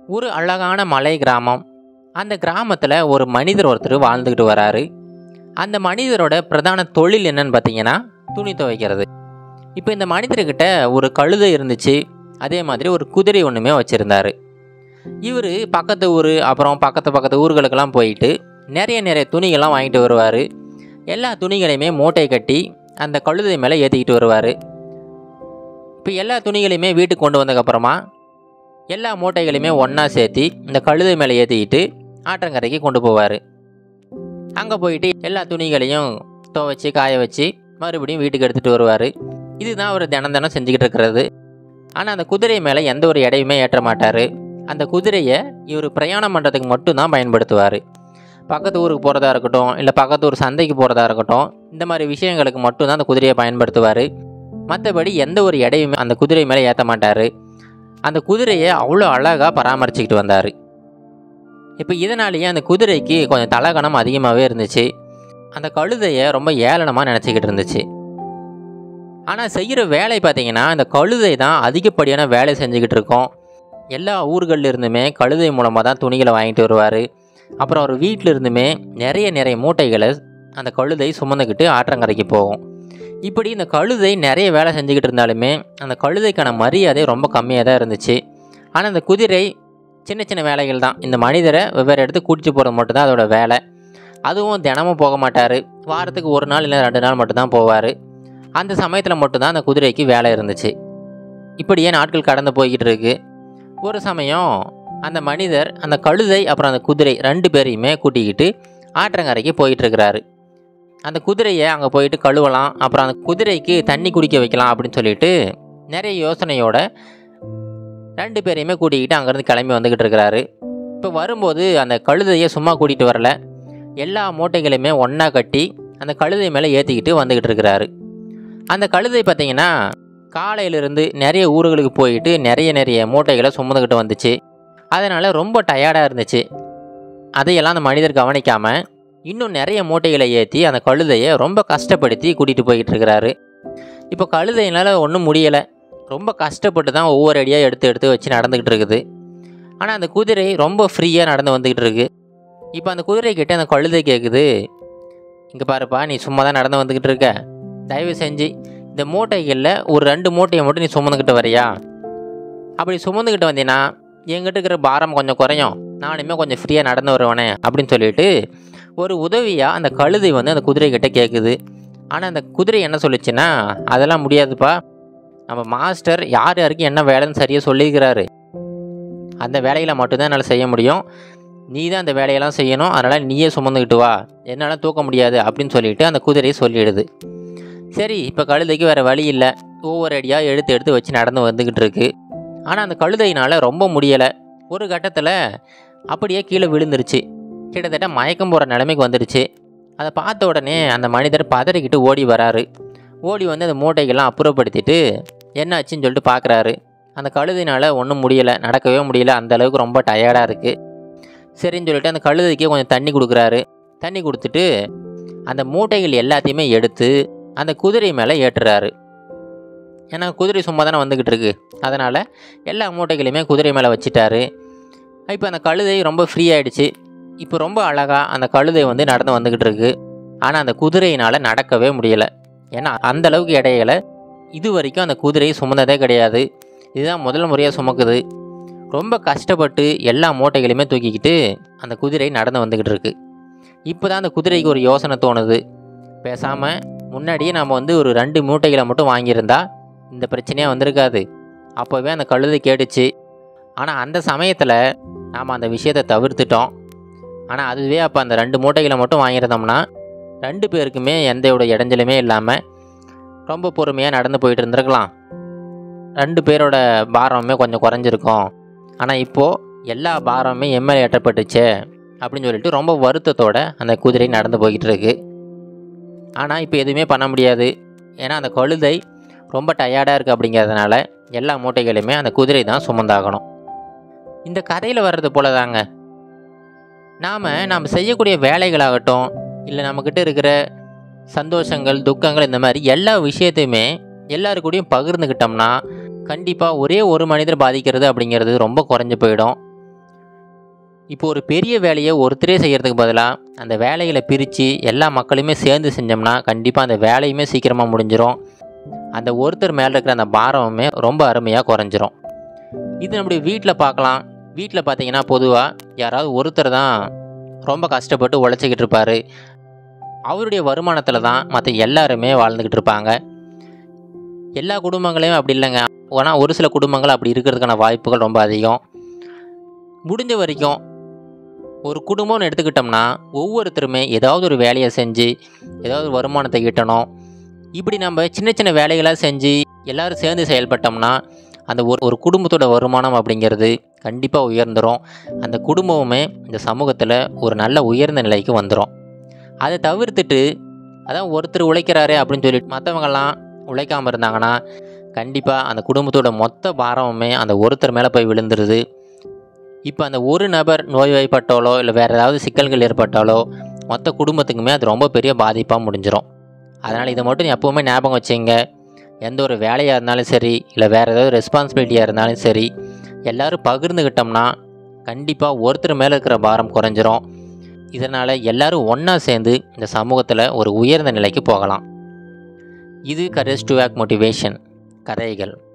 ஒரு அழகான மலை கிராமம் அந்த கிராமத்தில் ஒரு மனிதர் ஒருத்தர் வாழ்ந்துக்கிட்டு வராரு அந்த மனிதரோட பிரதான தொழில் என்னன்னு பார்த்தீங்கன்னா துணி துவைக்கிறது இப்போ இந்த மனிதர்கிட்ட ஒரு கழுதை இருந்துச்சு அதே மாதிரி ஒரு குதிரை ஒன்றுமே வச்சுருந்தாரு இவர் பக்கத்து ஊர் அப்புறம் பக்கத்து பக்கத்து ஊர்களுக்கெல்லாம் போயிட்டு நிறைய நிறைய துணிகள்லாம் வாங்கிட்டு வருவார் எல்லா துணிகளையுமே மூட்டை கட்டி அந்த கழுதை மேலே ஏற்றிக்கிட்டு வருவார் இப்போ எல்லா துணிகளையுமே வீட்டுக்கு கொண்டு வந்ததுக்கப்புறமா எல்லா மூட்டைகளையுமே ஒன்றா சேர்த்தி இந்த கழுதை மேலே ஏற்றிக்கிட்டு ஆற்றங்கரைக்கு கொண்டு போவார் அங்கே போயிட்டு எல்லா துணிகளையும் துவைச்சி காய வச்சு மறுபடியும் வீட்டுக்கு எடுத்துகிட்டு வருவார் இதுதான் அவர் தினம் தினம் செஞ்சுக்கிட்டு இருக்கிறது ஆனால் அந்த குதிரை மேலே எந்த ஒரு எடையுமே ஏற்ற மாட்டார் அந்த குதிரையை இவர் பிரயாணம் பண்ணுறதுக்கு மட்டும்தான் பயன்படுத்துவார் பக்கத்து ஊருக்கு போகிறதா இருக்கட்டும் இல்லை பக்கத்து ஊர் சந்தைக்கு போகிறதா இருக்கட்டும் இந்த மாதிரி விஷயங்களுக்கு மட்டும்தான் அந்த குதிரையை பயன்படுத்துவார் மற்றபடி எந்த ஒரு எடையுமே அந்த குதிரை மேலே ஏற்ற மாட்டார் அந்த குதிரையை அவ்வளோ அழகாக பராமரிச்சுக்கிட்டு வந்தார் இப்போ இதனாலேயே அந்த குதிரைக்கு கொஞ்சம் தலகணம் அதிகமாகவே இருந்துச்சு அந்த கழுதையை ரொம்ப ஏளனமாக நினச்சிக்கிட்டு இருந்துச்சு ஆனால் செய்கிற வேலை பார்த்தீங்கன்னா அந்த கழுதை தான் அதிகப்படியான வேலை செஞ்சுக்கிட்டு இருக்கோம் எல்லா ஊர்கள்ல இருந்துமே கழுதை மூலமாக தான் துணிகளை வாங்கிட்டு வருவார் அப்புறம் அவர் வீட்டில் இருந்துமே நிறைய நிறைய மூட்டைகளை அந்த கழுதை சுமந்துக்கிட்டு ஆற்றங்கரைக்கு போகும் இப்படி இந்த கழுதை நிறைய வேலை செஞ்சுக்கிட்டு இருந்தாலுமே அந்த கழுதைக்கான மரியாதை ரொம்ப கம்மியாக தான் இருந்துச்சு ஆனால் அந்த குதிரை சின்ன சின்ன வேலைகள் தான் இந்த மனிதரை வெவ்வேறு இடத்துக்கு கூட்டிட்டு போகிறது மட்டும்தான் அதோட வேலை அதுவும் தினமும் போக மாட்டார் வாரத்துக்கு ஒரு நாள் இல்லை ரெண்டு நாள் மட்டும்தான் போவார் அந்த சமயத்தில் மட்டும்தான் அந்த குதிரைக்கு வேலை இருந்துச்சு இப்படியே நாட்கள் கடந்து போய்கிட்டு இருக்கு ஒரு சமயம் அந்த மனிதர் அந்த கழுதை அப்புறம் அந்த குதிரை ரெண்டு பேரையுமே கூட்டிக்கிட்டு ஆற்றங்கரைக்கு போயிட்டு இருக்கிறாரு அந்த குதிரையை அங்கே போயிட்டு கழுவலாம் அப்புறம் அந்த குதிரைக்கு தண்ணி குடிக்க வைக்கலாம் அப்படின்னு சொல்லிட்டு நிறைய யோசனையோட ரெண்டு பேரையுமே கூட்டிக்கிட்டு அங்கேருந்து கிளம்பி வந்துக்கிட்டு இருக்கிறாரு இப்போ வரும்போது அந்த கழுதையை சும்மா கூட்டிகிட்டு வரல எல்லா மூட்டைகளையுமே ஒன்றா கட்டி அந்த கழுதை மேலே ஏற்றிக்கிட்டு வந்துக்கிட்டு இருக்கிறாரு அந்த கழுதை பார்த்தீங்கன்னா காலையிலிருந்து நிறைய ஊர்களுக்கு போயிட்டு நிறைய நிறைய மூட்டைகளை சுமந்துக்கிட்டு வந்துச்சு அதனால் ரொம்ப டயர்டாக இருந்துச்சு அதையெல்லாம் அந்த மனிதர் கவனிக்காமல் இன்னும் நிறைய மூட்டைகளை ஏற்றி அந்த கழுதையை ரொம்ப கஷ்டப்படுத்தி கூட்டிகிட்டு போய்கிட்டு இருக்கிறாரு இப்போ கழுதையினால் ஒன்றும் முடியலை ரொம்ப கஷ்டப்பட்டு தான் ஒவ்வொரு அடியாக எடுத்து எடுத்து வச்சு நடந்துக்கிட்டு இருக்குது ஆனால் அந்த குதிரை ரொம்ப ஃப்ரீயாக நடந்து வந்துக்கிட்டு இருக்கு இப்போ அந்த குதிரை கிட்ட அந்த கழுதை கேட்குது இங்கே பாருப்பா நீ சும்மா தான் நடந்து வந்துக்கிட்டு இருக்க தயவு செஞ்சு இந்த மூட்டைகளில் ஒரு ரெண்டு மூட்டையை மட்டும் நீ சுமந்துக்கிட்டு வரியா அப்படி சுமந்துக்கிட்டு வந்தீங்கன்னா என்கிட்ட இருக்கிற பாரம் கொஞ்சம் குறையும் நானுமே கொஞ்சம் ஃப்ரீயாக நடந்து வருவானே அப்படின்னு சொல்லிட்டு ஒரு உதவியாக அந்த கழுதை வந்து அந்த குதிரை கிட்ட கேட்குது ஆனால் அந்த குதிரை என்ன சொல்லுச்சுன்னா அதெல்லாம் முடியாதுப்பா நம்ம மாஸ்டர் யார் யாருக்கு என்ன வேலைன்னு சரியாக சொல்லியிருக்கிறாரு அந்த வேலைகளை மட்டும்தான் என்னால் செய்ய முடியும் நீ தான் அந்த வேலையெல்லாம் செய்யணும் அதனால் நீயே சுமந்துக்கிட்டு வா என்னால் தூக்க முடியாது அப்படின்னு சொல்லிட்டு அந்த குதிரையை சொல்லிடுது சரி இப்போ கழுதைக்கு வேறு வழி இல்லை ஒவ்வொரு அடியாக எடுத்து எடுத்து வச்சு நடந்து வந்துக்கிட்டு இருக்கு ஆனால் அந்த கழுதையினால் ரொம்ப முடியலை ஒரு கட்டத்தில் அப்படியே கீழே விழுந்துருச்சு கிட்டத்தட்ட மயக்கம் போகிற நிலைமைக்கு வந்துடுச்சு அதை பார்த்த உடனே அந்த மனிதர் பதறிக்கிட்டு ஓடி வராரு ஓடி வந்து அந்த மூட்டைகள்லாம் அப்புறப்படுத்திட்டு என்ன ஆச்சுன்னு சொல்லிட்டு பார்க்குறாரு அந்த கழுதையினால் ஒன்றும் முடியலை நடக்கவே முடியல அந்த அளவுக்கு ரொம்ப டயர்டாக இருக்குது சரின்னு சொல்லிட்டு அந்த கழுதைக்கு கொஞ்சம் தண்ணி கொடுக்குறாரு தண்ணி கொடுத்துட்டு அந்த மூட்டைகள் எல்லாத்தையுமே எடுத்து அந்த குதிரை மேலே ஏற்றுறாரு ஏன்னா குதிரை சும்மா தானே வந்துக்கிட்டு இருக்கு அதனால் எல்லா மூட்டைகளையுமே குதிரை மேலே வச்சுட்டாரு இப்போ அந்த கழுதை ரொம்ப ஃப்ரீ ஆயிடுச்சு இப்போ ரொம்ப அழகாக அந்த கழுதை வந்து நடந்து வந்துக்கிட்டு இருக்கு ஆனால் அந்த குதிரையினால் நடக்கவே முடியலை ஏன்னா அந்த அளவுக்கு இடையில இது வரைக்கும் அந்த குதிரை சுமந்ததே கிடையாது இதுதான் முதல் முறையாக சுமக்குது ரொம்ப கஷ்டப்பட்டு எல்லா மூட்டைகளையுமே தூக்கிக்கிட்டு அந்த குதிரை நடந்து வந்துக்கிட்டு இருக்கு இப்போ தான் அந்த குதிரைக்கு ஒரு யோசனை தோணுது பேசாமல் முன்னாடியே நம்ம வந்து ஒரு ரெண்டு மூட்டைகளை மட்டும் வாங்கியிருந்தா இந்த பிரச்சனையாக வந்திருக்காது அப்போவே அந்த கழுதை கேட்டுச்சு ஆனால் அந்த சமயத்தில் நாம் அந்த விஷயத்தை தவிர்த்துட்டோம் ஆனால் அதுவே அப்போ அந்த ரெண்டு மூட்டைகளை மட்டும் வாங்கியிருந்தோம்னா ரெண்டு பேருக்குமே எந்த ஒரு இடைஞ்சலுமே இல்லாமல் ரொம்ப பொறுமையாக நடந்து போயிட்டு இருந்திருக்கலாம் ரெண்டு பேரோட பாரமுமே கொஞ்சம் குறைஞ்சிருக்கும் ஆனால் இப்போது எல்லா பாரமுமே எம்எல்ஏ ஏற்றப்பட்டுச்சே அப்படின்னு சொல்லிட்டு ரொம்ப வருத்தத்தோட அந்த குதிரை நடந்து போய்கிட்டு இருக்கு ஆனால் இப்போ எதுவுமே பண்ண முடியாது ஏன்னா அந்த கழுதை ரொம்ப டயர்டாக இருக்குது அப்படிங்கிறதுனால எல்லா மூட்டைகளையுமே அந்த குதிரை தான் சுமந்தாகணும் இந்த கதையில் வர்றது போல தாங்க நாம் நாம் செய்யக்கூடிய வேலைகளாகட்டும் இல்லை நம்மக்கிட்ட இருக்கிற சந்தோஷங்கள் துக்கங்கள் இந்த மாதிரி எல்லா விஷயத்தையுமே எல்லாரு கூடயும் பகிர்ந்துக்கிட்டோம்னா கண்டிப்பாக ஒரே ஒரு மனிதர் பாதிக்கிறது அப்படிங்கிறது ரொம்ப குறைஞ்சு போயிடும் இப்போ ஒரு பெரிய வேலையை ஒருத்தரே செய்கிறதுக்கு பதிலாக அந்த வேலைகளை பிரித்து எல்லா மக்களுமே சேர்ந்து செஞ்சோம்னா கண்டிப்பாக அந்த வேலையுமே சீக்கிரமாக முடிஞ்சிடும் அந்த ஒருத்தர் மேலே இருக்கிற அந்த பாரமுமே ரொம்ப அருமையாக குறைஞ்சிரும் இது நம்முடைய வீட்டில் பார்க்கலாம் வீட்டில் பார்த்தீங்கன்னா பொதுவாக யாராவது ஒருத்தர் தான் ரொம்ப கஷ்டப்பட்டு உழைச்சிக்கிட்டு இருப்பார் அவருடைய வருமானத்தில் தான் மற்ற எல்லாருமே வாழ்ந்துக்கிட்டு இருப்பாங்க எல்லா குடும்பங்களையும் அப்படி இல்லைங்க ஆனால் ஒரு சில குடும்பங்கள் அப்படி இருக்கிறதுக்கான வாய்ப்புகள் ரொம்ப அதிகம் முடிஞ்ச வரைக்கும் ஒரு குடும்பம்னு எடுத்துக்கிட்டோம்னா ஒவ்வொருத்தருமே ஏதாவது ஒரு வேலையை செஞ்சு ஏதாவது ஒரு வருமானத்தை ஈட்டணும் இப்படி நம்ம சின்ன சின்ன வேலைகளாக செஞ்சு எல்லோரும் சேர்ந்து செயல்பட்டோம்னா அந்த ஒரு ஒரு குடும்பத்தோட வருமானம் அப்படிங்கிறது கண்டிப்பாக உயர்ந்துடும் அந்த குடும்பமுமே இந்த சமூகத்தில் ஒரு நல்ல உயர்ந்த நிலைக்கு வந்துடும் அதை தவிர்த்துட்டு அதான் ஒருத்தர் உழைக்கிறாரே அப்படின்னு சொல்லிட்டு மற்றவங்கெல்லாம் உழைக்காமல் இருந்தாங்கன்னா கண்டிப்பாக அந்த குடும்பத்தோட மொத்த பாரமுமே அந்த ஒருத்தர் மேலே போய் விழுந்துருது இப்போ அந்த ஒரு நபர் நோய்வாய்ப்பட்டாலோ இல்லை வேறு ஏதாவது சிக்கல்கள் ஏற்பட்டாலோ மொத்த குடும்பத்துக்குமே அது ரொம்ப பெரிய பாதிப்பாக முடிஞ்சிடும் அதனால் இதை மட்டும் எப்போவுமே ஞாபகம் வச்சுங்க எந்த ஒரு வேலையாக இருந்தாலும் சரி இல்லை வேறு ஏதாவது ரெஸ்பான்சிபிலிட்டியாக இருந்தாலும் சரி எல்லோரும் பகிர்ந்துக்கிட்டோம்னா கண்டிப்பாக ஒருத்தர் மேலே இருக்கிற பாரம் குறைஞ்சிரும் இதனால் எல்லோரும் ஒன்றா சேர்ந்து இந்த சமூகத்தில் ஒரு உயர்ந்த நிலைக்கு போகலாம் இது கரேஜ் டு ஆக் மோட்டிவேஷன் கதைகள்